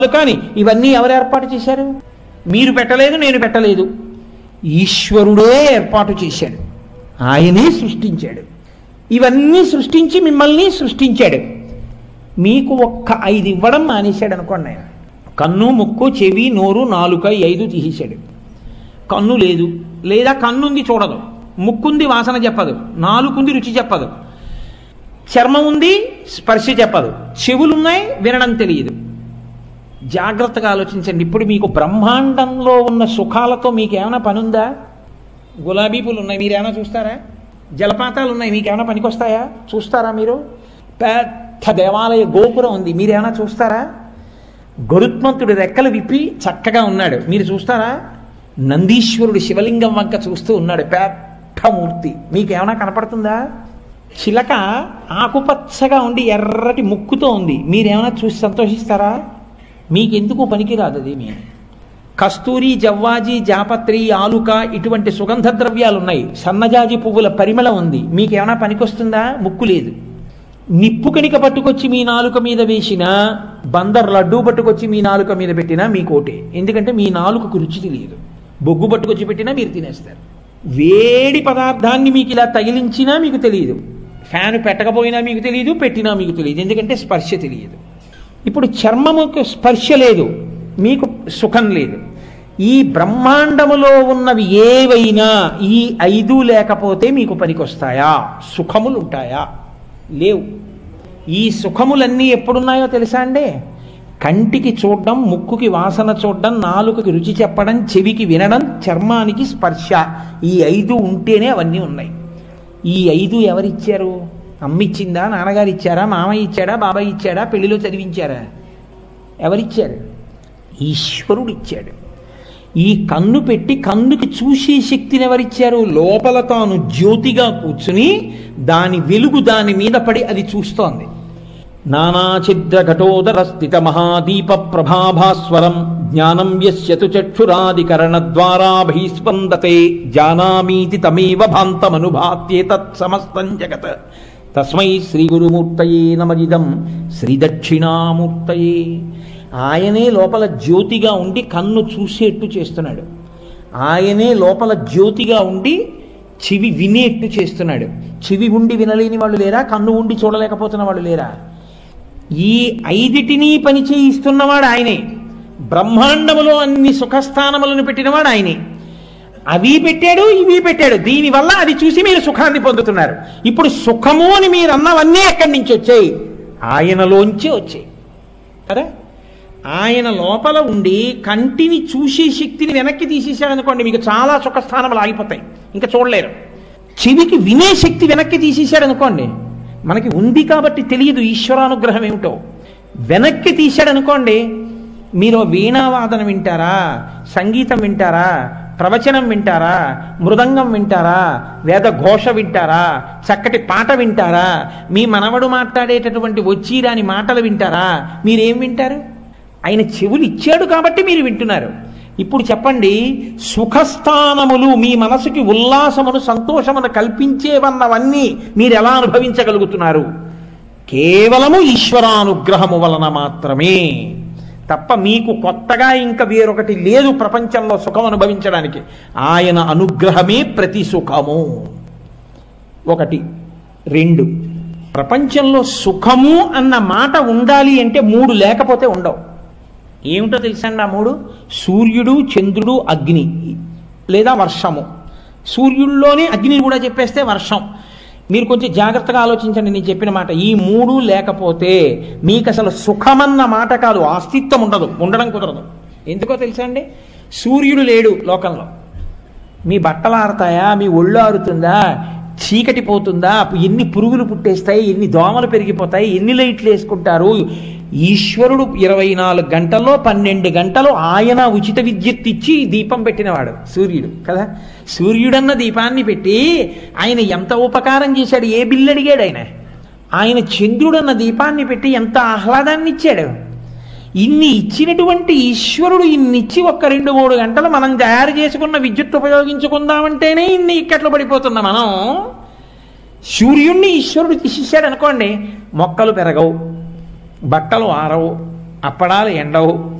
కానీ ఇవన్నీ ఎవరు ఏర్పాటు చేశారు మీరు పెట్టలేదు నేను పెట్టలేదు ఈశ్వరుడే ఏర్పాటు చేశాడు ఆయనే సృష్టించాడు ఇవన్నీ సృష్టించి మిమ్మల్ని సృష్టించాడు మీకు ఒక్క ఐదు ఇవ్వడం మానేశాడు అనుకోండి ఆయన కన్ను ముక్కు చెవి నోరు నాలుక ఈ ఐదు తీసేశాడు కన్ను లేదు లేదా కన్నుంది చూడదు ముక్కుంది వాసన చెప్పదు నాలుగుంది రుచి చెప్పదు చర్మం ఉంది స్పర్శ చెప్పదు చెవులున్నాయి వినడం తెలియదు జాగ్రత్తగా ఆలోచించండి ఇప్పుడు మీకు బ్రహ్మాండంలో ఉన్న సుఖాలతో మీకు ఏమైనా పనుందా గులాబీ పూలు ఉన్నాయి మీరు ఏమైనా చూస్తారా జలపాతాలు ఉన్నాయి మీకు ఏమైనా పనికొస్తాయా చూస్తారా మీరు పెద్ద దేవాలయ గోపురం ఉంది మీరు ఏమైనా చూస్తారా గరుత్మంతుడు రెక్కలు విప్పి చక్కగా ఉన్నాడు మీరు చూస్తారా నందీశ్వరుడు శివలింగం వంక చూస్తూ ఉన్నాడు పెద్ద మూర్తి మీకు ఏమైనా కనపడుతుందా చిలక ఆకుపచ్చగా ఉండి ఎర్రటి ముక్కుతో ఉంది మీరేమైనా చూసి సంతోషిస్తారా మీకెందుకు పనికిరాదు అది మీ కస్తూరి జవ్వాజి జాపత్రి ఆలుక ఇటువంటి సుగంధ ద్రవ్యాలు ఉన్నాయి సన్నజాజి పువ్వుల పరిమళం ఉంది మీకేమైనా పనికొస్తుందా ముక్కు లేదు నిప్పు కణిక పట్టుకొచ్చి మీ నాలుక మీద వేసిన బందర్ లడ్డూ పట్టుకొచ్చి మీ నాలుక మీద పెట్టినా మీకు ఓటే ఎందుకంటే మీ నాలుకకు రుచి తెలియదు బొగ్గు పట్టుకొచ్చి పెట్టినా మీరు తినేస్తారు వేడి పదార్థాన్ని మీకు ఇలా తగిలించినా మీకు తెలియదు ఫ్యాన్ పెట్టకపోయినా మీకు తెలియదు పెట్టినా మీకు తెలియదు ఎందుకంటే స్పర్శ తెలియదు ఇప్పుడు చర్మముకు స్పర్శ లేదు మీకు సుఖం లేదు ఈ బ్రహ్మాండములో ఉన్నవి ఏవైనా ఈ ఐదు లేకపోతే మీకు పనికొస్తాయా సుఖములు ఉంటాయా లేవు ఈ సుఖములన్నీ ఎప్పుడున్నాయో తెలుసా అండి కంటికి చూడడం ముక్కుకి వాసన చూడడం నాలుకకి రుచి చెప్పడం చెవికి వినడం చర్మానికి స్పర్శ ఈ ఐదు ఉంటేనే అవన్నీ ఉన్నాయి ఈ ఐదు ఎవరిచ్చారు అమ్మిచ్చిందా నాన్నగారు ఇచ్చారా మామయ్య ఇచ్చాడా బాబాయ్ ఇచ్చాడా పెళ్లిలో చదివించారా ఎవరిచ్చారు ఈశ్వరుడు ఇచ్చాడు ఈ కన్ను పెట్టి కన్నుకి చూసే శక్తిని ఎవరిచ్చారు లోపల తాను జ్యోతిగా కూర్చుని దాని వెలుగు దాని మీద పడి అది చూస్తోంది నానాఛిద్ర ఘటోదర స్థిత మహాదీప ప్రభాభాస్వరం జ్ఞానం యస్యతు చక్షురాదికరణ ద్వారా భీస్పందతే జానామీతి తమేవ భాంతమనుభాత్యేతత్ సమస్తం జగత్ తస్మై శ్రీ గురుమూర్తయే నమజిదం శ్రీ దక్షిణామూర్తయే ఆయనే లోపల జ్యోతిగా ఉండి కన్ను చూసేట్టు చేస్తున్నాడు ఆయనే లోపల జ్యోతిగా ఉండి చెవి వినేట్టు చేస్తున్నాడు చెవి ఉండి వినలేని వాళ్ళు లేరా కన్ను ఉండి చూడలేకపోతున్న వాళ్ళు లేరా ఈ ఐదిటిని పని చేయిస్తున్నవాడు ఆయనే బ్రహ్మాండములో అన్ని సుఖస్థానములను పెట్టినవాడు ఆయనే అవి పెట్టాడు ఇవి పెట్టాడు దీనివల్ల అది చూసి మీరు సుఖాన్ని పొందుతున్నారు ఇప్పుడు సుఖము అని మీరు అన్నవన్నీ ఎక్కడి నుంచి వచ్చాయి ఆయనలోంచే వచ్చాయి కదా ఆయన లోపల ఉండి కంటిని చూసే శక్తిని వెనక్కి తీసేశాడనుకోండి మీకు చాలా సుఖస్థానములు ఆగిపోతాయి ఇంకా చూడలేరు చెవికి వినే శక్తి వెనక్కి తీసేశాడనుకోండి మనకి ఉంది కాబట్టి తెలియదు ఈశ్వరానుగ్రహం ఏమిటో వెనక్కి తీశాడనుకోండి మీరు వీణావాదన వింటారా సంగీతం వింటారా ప్రవచనం వింటారా మృదంగం వింటారా వేద ఘోష వింటారా చక్కటి పాట వింటారా మీ మనవడు మాట్లాడేటటువంటి వచ్చిరాని మాటలు వింటారా మీరేం వింటారు ఆయన చెవులు ఇచ్చాడు కాబట్టి మీరు వింటున్నారు ఇప్పుడు చెప్పండి సుఖస్థానములు మీ మనసుకి ఉల్లాసమును సంతోషమును కల్పించేవన్నవన్నీ మీరు ఎలా అనుభవించగలుగుతున్నారు కేవలము ఈశ్వరానుగ్రహము వలన మాత్రమే తప్ప మీకు కొత్తగా ఇంకా వేరొకటి లేదు ప్రపంచంలో సుఖం అనుభవించడానికి ఆయన అనుగ్రహమే ప్రతి సుఖము ఒకటి రెండు ప్రపంచంలో సుఖము అన్న మాట ఉండాలి అంటే మూడు లేకపోతే ఉండవు ఏమిటో తెలుసండి ఆ మూడు సూర్యుడు చంద్రుడు అగ్ని లేదా వర్షము సూర్యుల్లోనే అగ్ని కూడా చెప్పేస్తే వర్షం మీరు కొంచెం జాగ్రత్తగా ఆలోచించండి నేను చెప్పిన మాట ఈ మూడు లేకపోతే మీకు అసలు సుఖమన్న మాట కాదు అస్తిత్వం ఉండదు ఉండడం కుదరదు ఎందుకో తెలుసా అండి సూర్యుడు లేడు లోకంలో మీ బట్టలు ఆరుతాయా మీ ఒళ్ళు ఆరుతుందా చీకటి పోతుందా ఎన్ని పురుగులు పుట్టేస్తాయి ఎన్ని దోమలు పెరిగిపోతాయి ఎన్ని లైట్లు వేసుకుంటారు ఈశ్వరుడు ఇరవై నాలుగు గంటల్లో పన్నెండు గంటలు ఆయన ఉచిత విద్యుత్ ఇచ్చి దీపం పెట్టినవాడు సూర్యుడు కదా సూర్యుడన్న దీపాన్ని పెట్టి ఆయన ఎంత ఉపకారం చేశాడు ఏ బిల్లు అడిగాడు ఆయన ఆయన చంద్రుడన్న దీపాన్ని పెట్టి ఎంత ఆహ్లాదాన్ని ఇచ్చాడు ఇన్ని ఇచ్చినటువంటి ఈశ్వరుడు ఇన్ని ఇచ్చి ఒక్క రెండు మూడు గంటలు మనం తయారు చేసుకున్న విద్యుత్ ఉపయోగించుకుందామంటేనే ఇన్ని ఇక్కట్లు పడిపోతున్నా మనం సూర్యుణ్ణి ఈశ్వరుడు తీసేశాడు అనుకోండి మొక్కలు పెరగవు బట్టలు ఆరవు అప్పడాలు ఎండవు